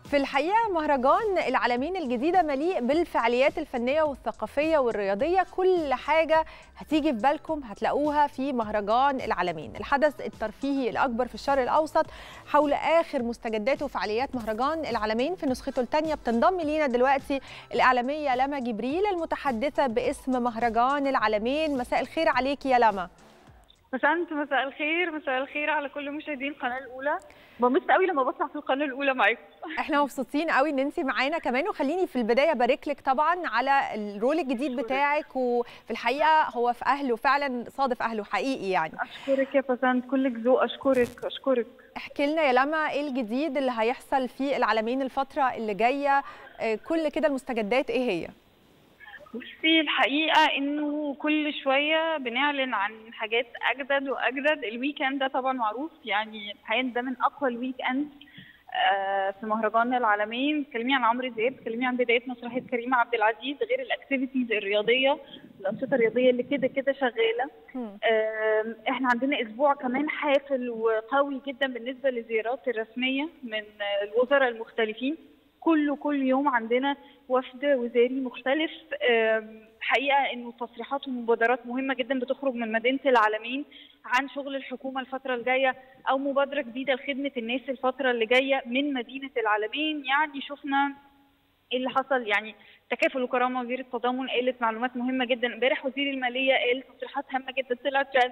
في الحقيقة مهرجان العالمين الجديدة مليء بالفعاليات الفنية والثقافية والرياضية كل حاجة هتيجي في بالكم هتلاقوها في مهرجان العالمين الحدث الترفيهي الأكبر في الشرق الأوسط حول آخر مستجدات وفعاليات مهرجان العالمين في نسخته الثانية بتنضم لينا دلوقتي الإعلامية لما جبريل المتحدثة باسم مهرجان العالمين مساء الخير عليكي يا لما مساء مساء الخير مساء الخير على كل مشاهدين القناه الاولى بنبسط قوي لما بطلع في القناه الاولى معاكم احنا مبسوطين قوي ان انت معانا كمان وخليني في البدايه ابارك لك طبعا على الرول الجديد بتاعك وفي الحقيقه هو في اهله فعلا صادف اهله حقيقي يعني اشكرك يا بسنت كلك ذوق اشكرك اشكرك احكي لنا يا لما ايه الجديد اللي هيحصل في العالمين الفتره اللي جايه كل كده المستجدات ايه هي بصي الحقيقه انه كل شويه بنعلن عن حاجات اجدد واجدد الويكند ده طبعا معروف يعني الحقيقه ده من اقوى الويك اند في مهرجان العالمين تكلمي عن عمرو دياب تكلمي عن بدايه مسرحيه كريم عبد العزيز غير الاكتيفيتيز الرياضيه الانشطه الرياضيه اللي كده كده شغاله احنا عندنا اسبوع كمان حافل وقوي جدا بالنسبه للزيارات الرسميه من الوزراء المختلفين كله كل يوم عندنا وفد وزاري مختلف حقيقه انه تصريحات ومبادرات مهمه جدا بتخرج من مدينه العالمين عن شغل الحكومه الفتره الجايه او مبادره جديده لخدمه الناس الفتره اللي جايه من مدينه العالمين يعني شفنا ايه اللي حصل يعني تكافل وكرامه وزير التضامن قالت معلومات مهمه جدا امبارح وزير الماليه قال تصريحات هامه جدا طلعت يعني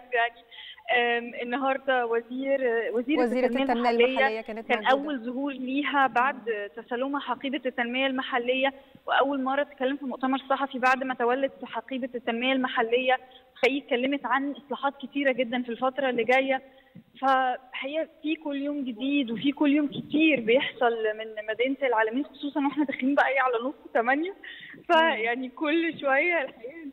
النهارده وزير وزيره, وزيرة التنميه المحليه, المحلية كانت كان موجودة. اول ظهور ليها بعد تسلمها حقيبه التنميه المحليه واول مره تتكلم في مؤتمر صحفي بعد ما تولت حقيبه التنميه المحليه خليه اتكلمت عن اصلاحات كتيره جدا في الفتره اللي جايه فحقيقه في كل يوم جديد وفي كل يوم كتير بيحصل من مدينه العالمين خصوصا واحنا داخلين بقى على نص ثمانية فيعني كل شويه الحقيقه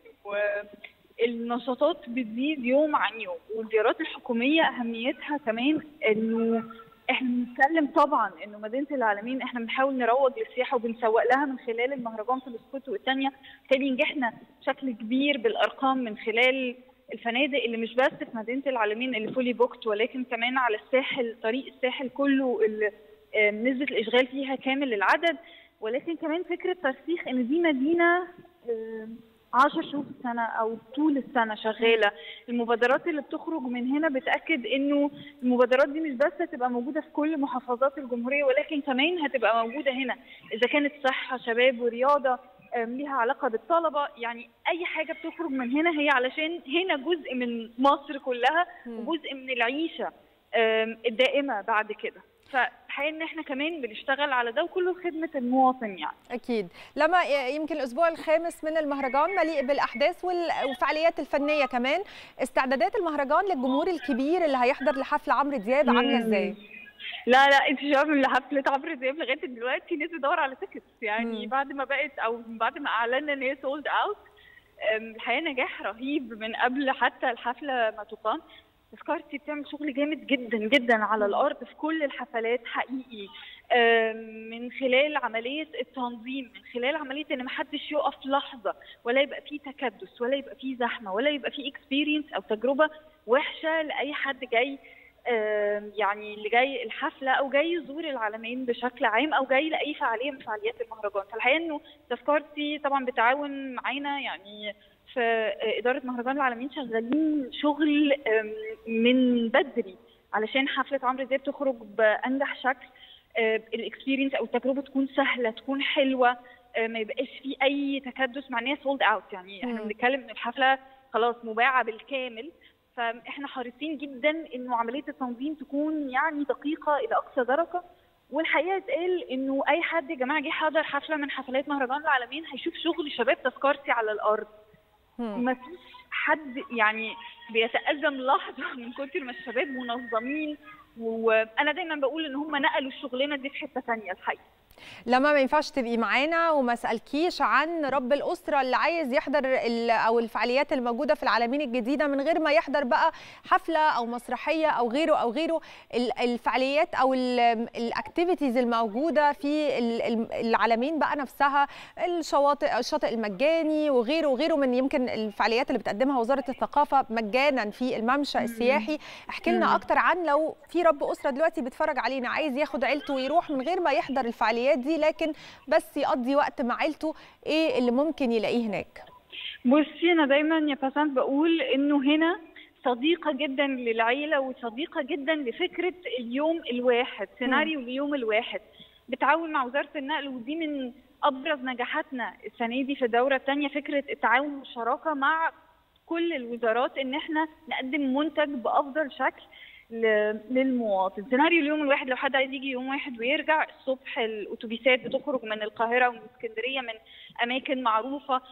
النشاطات بتزيد يوم عن يوم والزيارات الحكوميه اهميتها كمان انه احنا بنتكلم طبعا انه مدينه العالمين احنا بنحاول نروج للسياحه وبنسوق لها من خلال المهرجان في الاسكوت والثانيه بالتالي نجحنا بشكل كبير بالارقام من خلال الفنادق اللي مش بس في مدينه العالمين اللي فولي بوكت ولكن كمان على الساحل طريق الساحل كله اللي نسبه الاشغال فيها كامل العدد ولكن كمان فكره ترسيخ ان دي مدينه 10 شهور في السنة أو طول السنة شغالة المبادرات اللي بتخرج من هنا بتأكد إنه المبادرات دي مش بس هتبقى موجودة في كل محافظات الجمهورية ولكن كمان هتبقى موجودة هنا إذا كانت صحة شباب ورياضة ليها علاقة بالطلبة يعني أي حاجة بتخرج من هنا هي علشان هنا جزء من مصر كلها وجزء من العيشة الدائمة بعد كده فالحقيقه ان احنا كمان بنشتغل على ده وكله خدمه المواطن يعني اكيد لما يمكن الاسبوع الخامس من المهرجان مليء بالاحداث والفعاليات الفنيه كمان استعدادات المهرجان للجمهور الكبير اللي هيحضر لحفل عمرو دياب عامله ازاي لا لا انت شايفه من حفله عمرو دياب لغايه دلوقتي ناس بتدور على تيكتس يعني مم. بعد ما بقت او بعد ما اعلنا ان هي سولد اوت الحقيقه نجاح رهيب من قبل حتى الحفله ما تقام تذكرتي بتعمل شغل جامد جدا جدا على الارض في كل الحفلات حقيقي من خلال عمليه التنظيم من خلال عمليه ان محدش يقف لحظه ولا يبقى فيه تكدس ولا يبقى فيه زحمه ولا يبقى فيه اكسبيرينس او تجربه وحشه لاي حد جاي يعني اللي جاي الحفله او جاي يزور العالمين بشكل عام او جاي لاي فعاليه من فعاليات المهرجان فالحقيقه انه تذكرتي طبعا بتعاون معانا يعني في إدارة مهرجان العالمين شغالين شغل من بدري علشان حفلة عمرو دياب تخرج بأنجح شكل الاكسبيرينس أو التجربة تكون سهلة تكون حلوة ما يبقاش في أي تكدس مع إن هي سولد أوت يعني احنا بنتكلم إن الحفلة خلاص مباعة بالكامل فاحنا حريصين جدا إنه عملية التنظيم تكون يعني دقيقة إلى أقصى درجة والحقيقه اتقال انه اي حد يا جماعه جه حضر حفله من حفلات مهرجان العالمين هيشوف شغل شباب تذكرتي على الارض ما فيش حد يعني بيتأزم لحظة من كتر ما الشباب منظمين وأنا دايما بقول إن هم نقلوا الشغلانة دي في حتة ثانية الحقيقة لما ما ينفعش تبقي معانا وما سالكيش عن رب الاسره اللي عايز يحضر او الفعاليات الموجوده في العالمين الجديده من غير ما يحضر بقى حفله او مسرحيه او غيره او غيره الفعاليات او الاكتيفيتيز الموجوده في العالمين بقى نفسها الشواطئ الشاطئ المجاني وغيره وغيره من يمكن الفعاليات اللي بتقدمها وزاره الثقافه مجانا في الممشى السياحي احكي لنا اكتر عن لو في رب اسره دلوقتي بيتفرج علينا عايز ياخد عيلته ويروح من غير ما يحضر الفعاليات الفعاليات دي لكن بس يقضي وقت مع عيلته ايه اللي ممكن يلاقيه هناك بصي انا دايما يا باسنت بقول انه هنا صديقه جدا للعيله وصديقه جدا لفكره اليوم الواحد سيناريو اليوم الواحد بتعاون مع وزاره النقل ودي من ابرز نجاحاتنا السنه دي في الدوره الثانيه فكره التعاون والشراكه مع كل الوزارات ان احنا نقدم منتج بافضل شكل للمواطن سيناريو اليوم الواحد لو حد عايز يجي يوم واحد ويرجع الصبح الاتوبيسات بتخرج من القاهره ومن اسكندريه من اماكن معروفه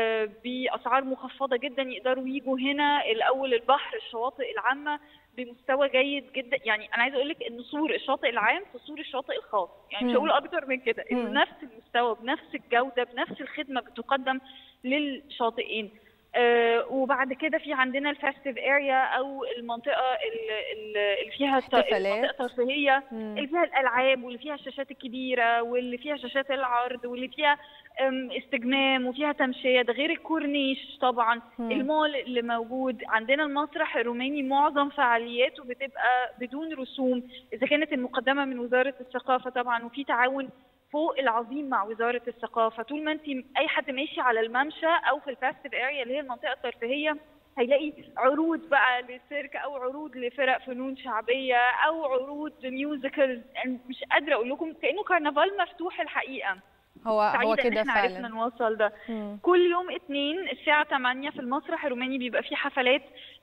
باسعار مخفضه جدا يقدروا يجوا هنا الاول البحر الشواطئ العامه بمستوى جيد جدا يعني انا عايزه اقول لك ان سور الشاطئ العام في سور الشاطئ الخاص يعني مش هقول اكتر من كده انه نفس المستوى بنفس الجوده بنفس الخدمه بتقدم للشاطئين آه وبعد كده في عندنا الفاستيف اريا او المنطقه اللي فيها المنطقه الترفيهيه اللي فيها الالعاب واللي فيها الشاشات الكبيره واللي فيها شاشات العرض واللي فيها استجمام وفيها تمشيه ده غير الكورنيش طبعا مم. المول اللي موجود عندنا المسرح الروماني معظم فعالياته بتبقى بدون رسوم اذا كانت المقدمه من وزاره الثقافه طبعا وفي تعاون فوق العظيم مع وزاره الثقافه طول ما انت اي حد ماشي على الممشى او في الفاستيف اريا اللي هي المنطقه الترفيهيه هيلاقي عروض بقى للسيرك او عروض لفرق فنون شعبيه او عروض ميوزيكال مش قادره اقول لكم كانه كرنفال مفتوح الحقيقه هو هو كده احنا فعلا عرفنا نوصل ده مم. كل يوم اثنين الساعه 8 في المسرح الروماني بيبقى في حفلات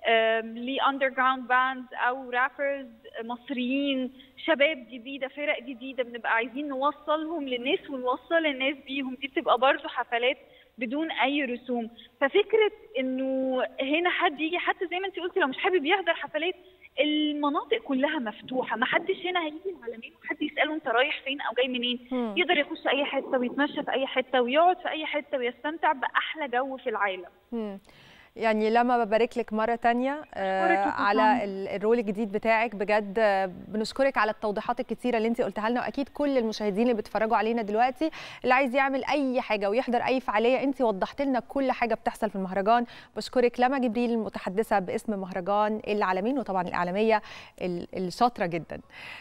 لاندر جراوند باندز او رابرز مصريين شباب جديده فرق جديده بنبقى عايزين نوصلهم للناس ونوصل الناس بيهم دي بتبقى برضه حفلات بدون اي رسوم ففكره انه هنا حد يجي حتى زي ما انت قلتي لو مش حابب يحضر حفلات المناطق كلها مفتوحه ما حدش هنا هيجي العالمين وحد يساله انت رايح فين او جاي منين مم. يقدر يخش اي حته ويتمشى في اي حته ويقعد في اي حته ويستمتع باحلى جو في العالم مم. يعني لما ببارك لك مره تانية آه على الرول الجديد بتاعك بجد بنشكرك على التوضيحات الكتيره اللي انت قلتها لنا واكيد كل المشاهدين اللي بيتفرجوا علينا دلوقتي اللي عايز يعمل اي حاجه ويحضر اي فعاليه انت وضحت لنا كل حاجه بتحصل في المهرجان بشكرك لما جبريل المتحدثه باسم مهرجان العالمين وطبعا الاعلاميه الشاطره جدا